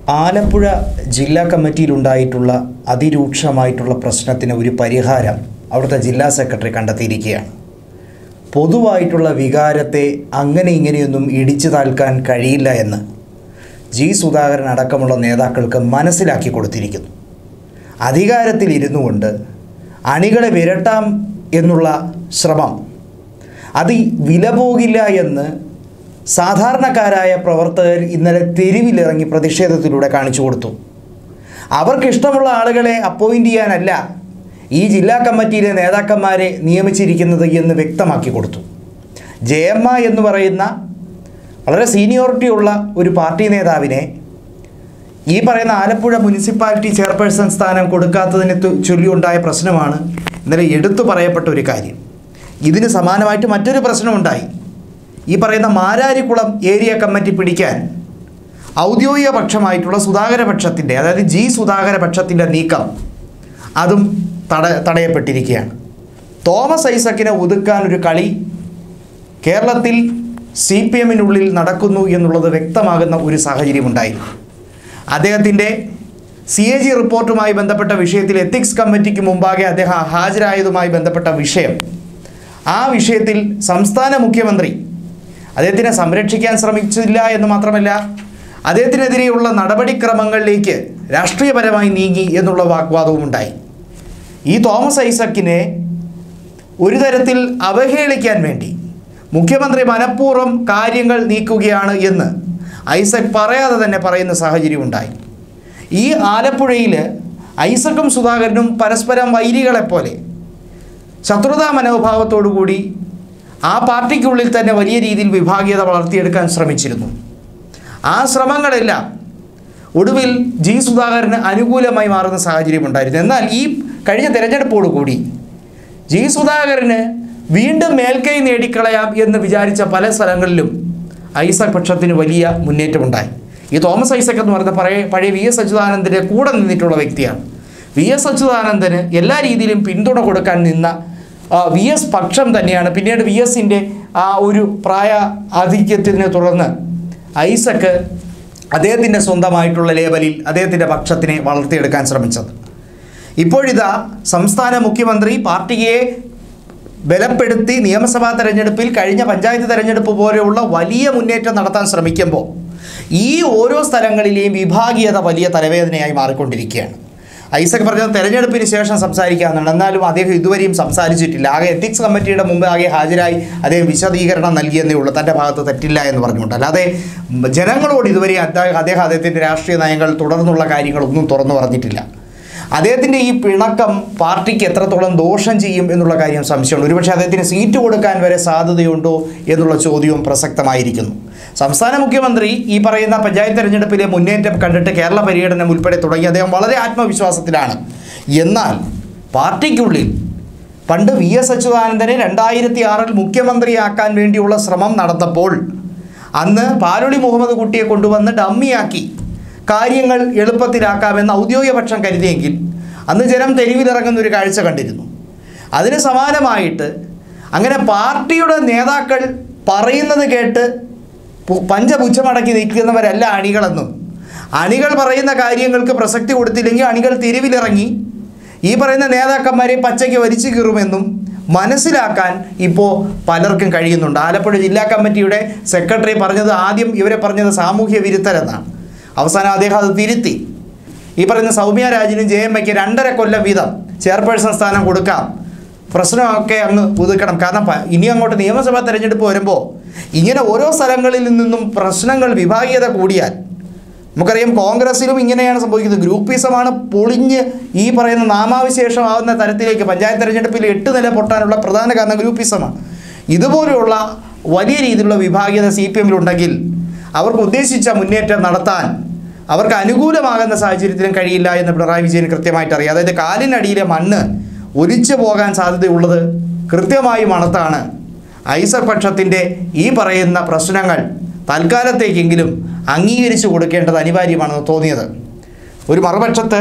ആലപ്പുഴ ജില്ലാ കമ്മിറ്റിയിലുണ്ടായിട്ടുള്ള അതിരൂക്ഷമായിട്ടുള്ള പ്രശ്നത്തിന് ഒരു പരിഹാരം അവിടുത്തെ ജില്ലാ സെക്രട്ടറി കണ്ടെത്തിയിരിക്കുകയാണ് പൊതുവായിട്ടുള്ള വികാരത്തെ അങ്ങനെ ഇങ്ങനെയൊന്നും ഇടിച്ചു താൽക്കാൻ കഴിയില്ല എന്ന് ജി സുധാകരൻ അടക്കമുള്ള നേതാക്കൾക്ക് മനസ്സിലാക്കി കൊടുത്തിരിക്കുന്നു അധികാരത്തിൽ ഇരുന്നു കൊണ്ട് അണികളെ വിരട്ടാം എന്നുള്ള ശ്രമം അത് വില പോകില്ല എന്ന് സാധാരണക്കാരായ പ്രവർത്തകർ ഇന്നലെ തെരുവിലിറങ്ങി പ്രതിഷേധത്തിലൂടെ കാണിച്ചു കൊടുത്തു അവർക്കിഷ്ടമുള്ള ആളുകളെ അപ്പോയിൻ്റ് ചെയ്യാനല്ല ഈ ജില്ലാ കമ്മിറ്റിയിലെ നേതാക്കന്മാരെ നിയമിച്ചിരിക്കുന്നത് എന്ന് വ്യക്തമാക്കി കൊടുത്തു ജയമ്മ എന്ന് പറയുന്ന വളരെ സീനിയോറിറ്റി ഉള്ള ഒരു പാർട്ടി നേതാവിനെ ഈ പറയുന്ന ആലപ്പുഴ മുനിസിപ്പാലിറ്റി ചെയർപേഴ്സൺ സ്ഥാനം കൊടുക്കാത്തതിനെ തു- ചൊല്ലിയുണ്ടായ പ്രശ്നമാണ് ഇന്നലെ എടുത്തു പറയപ്പെട്ട ഒരു കാര്യം ഇതിന് സമാനമായിട്ട് മറ്റൊരു പ്രശ്നമുണ്ടായി ഈ പറയുന്ന മാരാരിക്കുളം ഏരിയ കമ്മിറ്റി പിടിക്കാൻ ഔദ്യോഗിക പക്ഷമായിട്ടുള്ള സുധാകര പക്ഷത്തിൻ്റെ അതായത് ജി സുധാകര പക്ഷത്തിൻ്റെ നീക്കം അതും തട തടയപ്പെട്ടിരിക്കുകയാണ് തോമസ് ഐസക്കിനെ ഒതുക്കാൻ ഒരു കളി കേരളത്തിൽ സി പി എമ്മിനുള്ളിൽ നടക്കുന്നു എന്നുള്ളത് വ്യക്തമാകുന്ന ഒരു സാഹചര്യമുണ്ടായി അദ്ദേഹത്തിൻ്റെ സി എ ജി റിപ്പോർട്ടുമായി ബന്ധപ്പെട്ട വിഷയത്തിൽ എത്തിക്സ് കമ്മിറ്റിക്ക് മുമ്പാകെ അദ്ദേഹം ഹാജരായതുമായി ബന്ധപ്പെട്ട വിഷയം ആ വിഷയത്തിൽ സംസ്ഥാന മുഖ്യമന്ത്രി അദ്ദേഹത്തിനെ സംരക്ഷിക്കാൻ ശ്രമിച്ചില്ല എന്ന് മാത്രമല്ല അദ്ദേഹത്തിനെതിരെയുള്ള നടപടിക്രമങ്ങളിലേക്ക് രാഷ്ട്രീയപരമായി നീങ്ങി എന്നുള്ള വാഗ്വാദവും ഉണ്ടായി ഈ തോമസ് ഐസക്കിനെ ഒരു തരത്തിൽ അവഹേളിക്കാൻ വേണ്ടി മുഖ്യമന്ത്രി മനഃപൂർവ്വം കാര്യങ്ങൾ നീക്കുകയാണ് എന്ന് ഐസക് പറയാതെ തന്നെ പറയുന്ന സാഹചര്യം ഉണ്ടായി ഈ ആലപ്പുഴയിൽ ഐസക്കും സുധാകരനും പരസ്പരം വൈരികളെപ്പോലെ ശത്രുതാ മനോഭാവത്തോടു കൂടി ആ പാർട്ടിക്കുള്ളിൽ തന്നെ വലിയ രീതിയിൽ വിഭാഗീയത വളർത്തിയെടുക്കാൻ ശ്രമിച്ചിരുന്നു ആ ശ്രമങ്ങളെല്ലാം ഒടുവിൽ ജി സുധാകരന് അനുകൂലമായി മാറുന്ന സാഹചര്യമുണ്ടായിരുന്നു എന്നാൽ ഈ കഴിഞ്ഞ തെരഞ്ഞെടുപ്പോടുകൂടി ജി സുധാകരന് വീണ്ടും മേൽക്കൈ നേടിക്കളയാം എന്ന് വിചാരിച്ച പല സ്ഥലങ്ങളിലും ഐസക് പക്ഷത്തിന് വലിയ മുന്നേറ്റമുണ്ടായി ഈ തോമസ് ഐസക് എന്ന് പറയുന്ന പഴയ പഴയ വി എസ് അച്യുതാനന്ദൻ്റെ കൂടെ നിന്നിട്ടുള്ള വ്യക്തിയാണ് വി എസ് അച്യുതാനന്ദന് എല്ലാ രീതിയിലും പിന്തുണ കൊടുക്കാൻ നിന്ന ആ, വി എസ് പക്ഷം തന്നെയാണ് പിന്നീട് വി എസിൻ്റെ ആ ഒരു പ്രായ ആധിക്യത്തിനെ തുടർന്ന് ഐസക്ക് അദ്ദേഹത്തിൻ്റെ സ്വന്തമായിട്ടുള്ള ലേബലിൽ അദ്ദേഹത്തിൻ്റെ പക്ഷത്തിനെ വളർത്തിയെടുക്കാൻ ശ്രമിച്ചത് ഇപ്പോഴിതാ സംസ്ഥാന മുഖ്യമന്ത്രി പാർട്ടിയെ ബലപ്പെടുത്തി നിയമസഭാ തെരഞ്ഞെടുപ്പിൽ കഴിഞ്ഞ പഞ്ചായത്ത് തെരഞ്ഞെടുപ്പ് പോലെയുള്ള വലിയ മുന്നേറ്റം നടത്താൻ ശ്രമിക്കുമ്പോൾ ഈ ഓരോ സ്ഥലങ്ങളിലെയും വിഭാഗീയത വലിയ തലവേദനയായി മാറിക്കൊണ്ടിരിക്കുകയാണ് ഐസക് പറഞ്ഞത് തെരഞ്ഞെടുപ്പിന് ശേഷം സംസാരിക്കാമെന്നാണ് എന്നാലും അദ്ദേഹം ഇതുവരെയും സംസാരിച്ചിട്ടില്ല ആകെ എത്തിക്സ് കമ്മിറ്റിയുടെ മുമ്പ് ആകെ ഹാജരായി അദ്ദേഹം വിശദീകരണം നൽകിയെന്നേ ഉള്ളൂ തൻ്റെ ഭാഗത്ത് തെറ്റില്ല എന്ന് പറഞ്ഞുകൊണ്ട് അല്ലാതെ ജനങ്ങളോട് ഇതുവരെ അദ്ദേഹം അദ്ദേഹം അദ്ദേഹത്തിൻ്റെ രാഷ്ട്രീയ നയങ്ങൾ തുടർന്നുള്ള കാര്യങ്ങളൊന്നും തുറന്നു പറഞ്ഞിട്ടില്ല അദ്ദേഹത്തിൻ്റെ ഈ പിണക്കം പാർട്ടിക്ക് എത്രത്തോളം ദോഷം ചെയ്യും എന്നുള്ള കാര്യം സംശയമുണ്ട് ഒരുപക്ഷെ അദ്ദേഹത്തിന് സീറ്റ് കൊടുക്കാൻ വരെ സാധ്യതയുണ്ടോ എന്നുള്ള ചോദ്യവും പ്രസക്തമായിരിക്കുന്നു സംസ്ഥാന മുഖ്യമന്ത്രി ഈ പറയുന്ന പഞ്ചായത്ത് തെരഞ്ഞെടുപ്പിലെ മുന്നേറ്റം കണ്ടിട്ട് കേരള പര്യടനം ഉൾപ്പെടെ തുടങ്ങി അദ്ദേഹം വളരെ ആത്മവിശ്വാസത്തിലാണ് എന്നാൽ പാർട്ടിക്കുള്ളിൽ പണ്ട് വി എസ് അച്യുതാനന്ദനെ രണ്ടായിരത്തി ആറിൽ മുഖ്യമന്ത്രിയാക്കാൻ വേണ്ടിയുള്ള ശ്രമം നടന്നപ്പോൾ അന്ന് പാലൊളി മുഹമ്മദ് കുട്ടിയെ കൊണ്ടുവന്ന് ഡമ്മിയാക്കി കാര്യങ്ങൾ എളുപ്പത്തിലാക്കാമെന്ന് ഔദ്യോഗിക പക്ഷം കരുതിയെങ്കിൽ അന്ന് ജനം തെരുവിലിറങ്ങുന്ന ഒരു കാഴ്ച കണ്ടിരുന്നു അതിന് സമാനമായിട്ട് അങ്ങനെ പാർട്ടിയുടെ നേതാക്കൾ പറയുന്നത് കേട്ട് പു- പഞ്ചപുച്ഛമടക്കി നിൽക്കുന്നവരല്ല അണികളെന്നും അണികൾ പറയുന്ന കാര്യങ്ങൾക്ക് പ്രസക്തി കൊടുത്തില്ലെങ്കിൽ അണികൾ തെരുവിലിറങ്ങി ഈ പറയുന്ന നേതാക്കന്മാരെ പച്ചയ്ക്ക് വലിച്ചു കീറുമെന്നും മനസ്സിലാക്കാൻ ഇപ്പോൾ പലർക്കും കഴിയുന്നുണ്ട് ആലപ്പുഴ ജില്ലാ കമ്മിറ്റിയുടെ സെക്രട്ടറി പറഞ്ഞത് ആദ്യം ഇവരെ പറഞ്ഞത് സാമൂഹ്യ വിരുദ്ധരെന്നാണ് അവസാനം അദ്ദേഹം അത് തിരുത്തി ഈ പറയുന്ന സൗമ്യ രാജിനും ജെ എം ഐക്ക് രണ്ടര കൊല്ലം വീതം ചെയർപേഴ്സൺ സ്ഥാനം കൊടുക്കാം പ്രശ്നമൊക്കെ അങ്ങ് ഒതുക്കണം കാരണം പ- ഇനി അങ്ങോട്ട് നിയമസഭാ തെരഞ്ഞെടുപ്പ് വരുമ്പോൾ ഇങ്ങനെ ഓരോ സ്ഥലങ്ങളിൽ നിന്നും പ്രശ്നങ്ങൾ വിഭാഗീയത കൂടിയാൽ നമുക്കറിയാം കോൺഗ്രസ്സിലും ഇങ്ങനെയാണ് സംഭവിക്കുന്നത് ഗ്രൂപ്പിസമാണ് പൊളിഞ്ഞ് ഈ പറയുന്ന നാമാവിശേഷമാവുന്ന തരത്തിലേക്ക് പഞ്ചായത്ത് തെരഞ്ഞെടുപ്പിൽ എട്ട് നില പൊട്ടാനുള്ള പ്രധാന കാരണം ഗ്രൂപ്പിസമാണ് ഇതുപോലെയുള്ള വലിയ രീതിയിലുള്ള വിഭാഗീയത സി പി എമ്മിലുണ്ടെങ്കിൽ അവർക്ക് ഉദ്ദേശിച്ച മുന്നേറ്റം നടത്താൻ അവർക്ക് അനുകൂലമാകുന്ന സാഹചര്യത്തിലും കഴിയില്ല എന്ന് പിണറായി വിജയൻ കൃത്യമായിട്ട് അറിയാം അതായത് കാലിനടിയിലെ മണ്ണ് ഒലിച്ചു പോകാൻ സാധ്യതയുള്ളത് കൃത്യമായി മണത്താണ് ഐസർ പക്ഷത്തിൻ്റെ ഈ പറയുന്ന പ്രശ്നങ്ങൾ തൽക്കാലത്തേക്കെങ്കിലും അംഗീകരിച്ചു കൊടുക്കേണ്ടത് അനിവാര്യമാണെന്ന് തോന്നിയത് ഒരു മറുപക്ഷത്ത്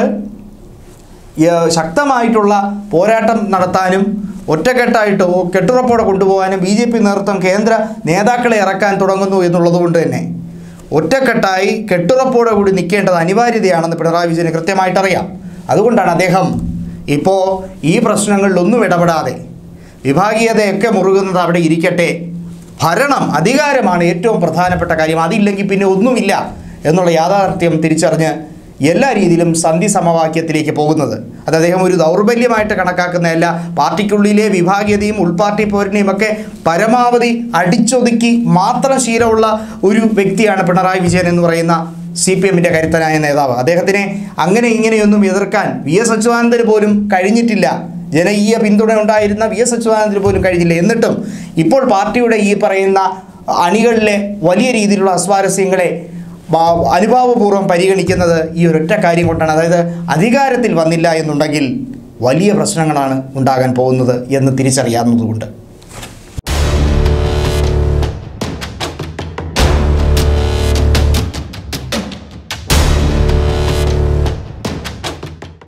ഏഹ്, ശക്തമായിട്ടുള്ള പോരാട്ടം നടത്താനും ഒറ്റക്കെട്ടായിട്ട് ഓ- കെട്ടുറപ്പോടെ കൊണ്ടുപോകാനും ബി ജെ പി നേതൃത്വം കേന്ദ്ര നേതാക്കളെ ഇറക്കാൻ തുടങ്ങുന്നു എന്നുള്ളത് കൊണ്ട് തന്നെ ഒറ്റക്കെട്ടായി കെട്ടുറപ്പോടെ കൂടി നിൽക്കേണ്ടത് അനിവാര്യതയാണെന്ന് പിണറായി വിജയന് കൃത്യമായിട്ട് അറിയാം അതുകൊണ്ടാണ് അദ്ദേഹം ഇപ്പോൾ ഈ പ്രശ്നങ്ങളിലൊന്നും ഇടപെടാതെ വിഭാഗീയതയൊക്കെ മുറുകുന്നത് അവിടെ ഇരിക്കട്ടെ ഭരണം അധികാരമാണ് ഏറ്റവും പ്രധാനപ്പെട്ട കാര്യം അതില്ലെങ്കിൽ പിന്നെ ഒന്നുമില്ല എന്നുള്ള യാഥാർത്ഥ്യം തിരിച്ചറിഞ്ഞ് എല്ലാ രീതിയിലും സന്ധി സമവാക്യത്തിലേക്ക് പോകുന്നത് അത് അദ്ദേഹം ഒരു ദൗർബല്യമായിട്ട് കണക്കാക്കുന്നതല്ല പാർട്ടിക്കുള്ളിലെ വിഭാഗീയതയും ഉൾപാർട്ടി പോരിനെയും ഒക്കെ പരമാവധി അടിച്ചൊതുക്കി മാത്രം ശീലമുള്ള ഒരു വ്യക്തിയാണ് പിണറായി വിജയൻ എന്ന് പറയുന്ന സി പി എമ്മിൻ്റെ കരുത്തനായ നേതാവ് അദ്ദേഹത്തിനെ അങ്ങനെ ഇങ്ങനെയൊന്നും എതിർക്കാൻ വി എസ് അച്യുതാനന്ദന് പോലും കഴിഞ്ഞിട്ടില്ല ജനകീയ പിന്തുണ ഉണ്ടായിരുന്ന വി എസ് അച്യുതാനന്ദന് പോലും കഴിഞ്ഞില്ല എന്നിട്ടും ഇപ്പോൾ പാർട്ടിയുടെ ഈ പറയുന്ന അണികളിലെ വലിയ രീതിയിലുള്ള അസ്വാരസ്യങ്ങളെ ബാ- അനുഭാവപൂർവ്വം പരിഗണിക്കുന്നത് ഈ ഒരൊറ്റ കാര്യം കൊണ്ടാണ് അതായത് അധികാരത്തിൽ വന്നില്ല എന്നുണ്ടെങ്കിൽ വലിയ പ്രശ്നങ്ങളാണ് ഉണ്ടാകാൻ പോകുന്നത് എന്ന് തിരിച്ചറിയാവുന്നതുകൊണ്ട്